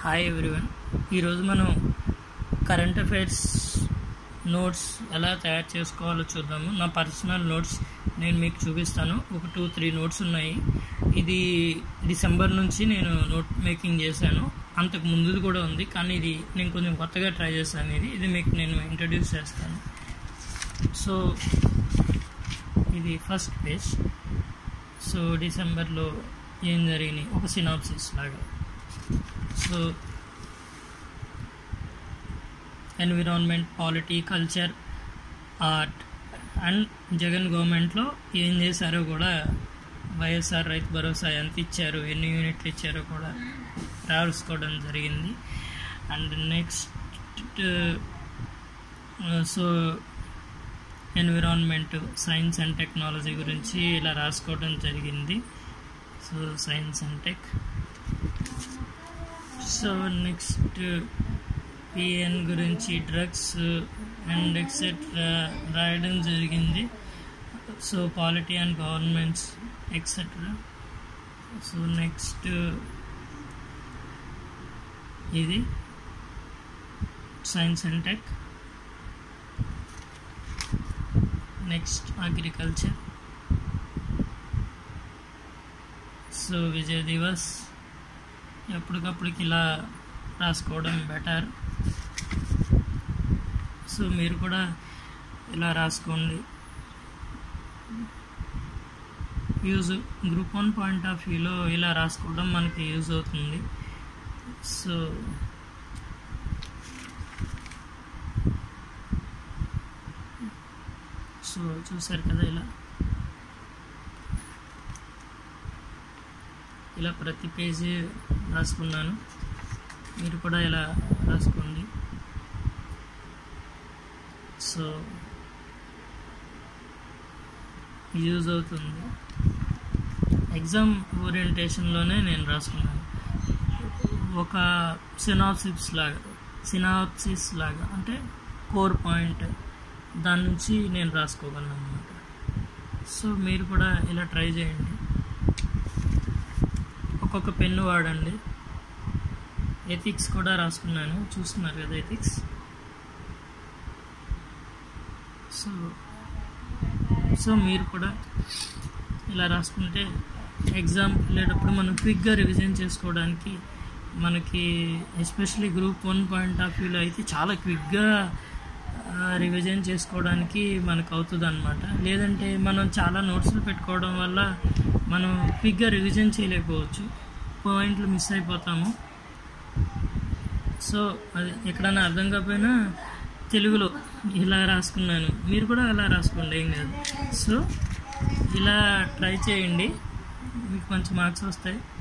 hi everyone ఈరోజు మనం current affairs notes ఎలా తయారు చేసుకోవాలో చూద్దాము నా పర్సనల్ నోట్స్ నేను మీకు చూపిస్తాను ఒక టూ త్రీ నోట్స్ ఉన్నాయి ఇది డిసెంబర్ నుంచి నేను నోట్ మేకింగ్ చేశాను అంతకు ముందుది కూడా ఉంది కానీ ఇది నేను కొంచెం కొత్తగా ట్రై చేశాను ఇది ఇది మీకు నేను ఇంట్రడ్యూస్ చేస్తాను సో ఇది ఫస్ట్ పేజ్ సో డిసెంబర్లో ఏం జరిగినాయి ఒక సినాప్సిస్ లాగా so environment polity culture art and Jagan గవర్నమెంట్లో ఏం చేశారో కూడా వైఎస్ఆర్ రైతు భరోసా ఎంత ఇచ్చారు ఎన్ని యూనిట్లు ఇచ్చారో కూడా రాసుకోవడం జరిగింది and next so environment science and technology గురించి ఇలా రాసుకోవడం జరిగింది so science and tech so next PN గురించి డ్రగ్స్ అండ్ ఎక్సెట్రా రాయడం జరిగింది so polity and governments etcetera so next ఇది science and tech next agriculture so Vijay Diwas ఎప్పటికప్పటికి ఇలా రాసుకోవడం బెటర్ సో మీరు కూడా ఇలా రాసుకోండి use group one point of వ్యూలో ఇలా రాసుకోవడం మనకి యూజ్ అవుతుంది సో సో చూసారు కదా ఇలా ఇలా ప్రతి పేజీ రాసుకున్నాను మీరు కూడా ఇలా రాసుకోండి సో యూజ్ అవుతుంది ఎగ్జామ్ ఓరియంటేషన్లోనే నేను రాసుకున్నాను ఒక సినాప్సిస్ లాగా సినాప్సిస్ లాగా అంటే కోర్ పాయింట్ దాని నుంచి నేను రాసుకోగలను అనమాట సో మీరు కూడా ఇలా ట్రై చేయండి ఒక్కొక్క పెన్ను వాడండి ఎథిక్స్ కూడా రాసుకున్నాను చూస్తున్నారు కదా ఎథిక్స్ సో సో మీరు కూడా ఇలా రాసుకుంటే ఎగ్జామ్ వెళ్ళేటప్పుడు మనం క్విక్గా రివిజన్ చేసుకోవడానికి మనకి especially group one point of వ్యూలో అయితే చాలా క్విక్గా రివిజన్ చేసుకోవడానికి మనకు అవుతుంది అనమాట లేదంటే మనం చాలా నోట్స్లు పెట్టుకోవడం వల్ల మనం క్విక్గా రివిజన్ చేయలేకపోవచ్చు పాయింట్లు మిస్ అయిపోతాము సో అది ఎక్కడైనా అర్థం కాకపోయినా తెలుగులో ఇలా రాసుకున్నాను మీరు కూడా అలా రాసుకోండి ఏం కాదు సో ఇలా ట్రై చేయండి మీకు మంచి మార్క్స్ వస్తాయి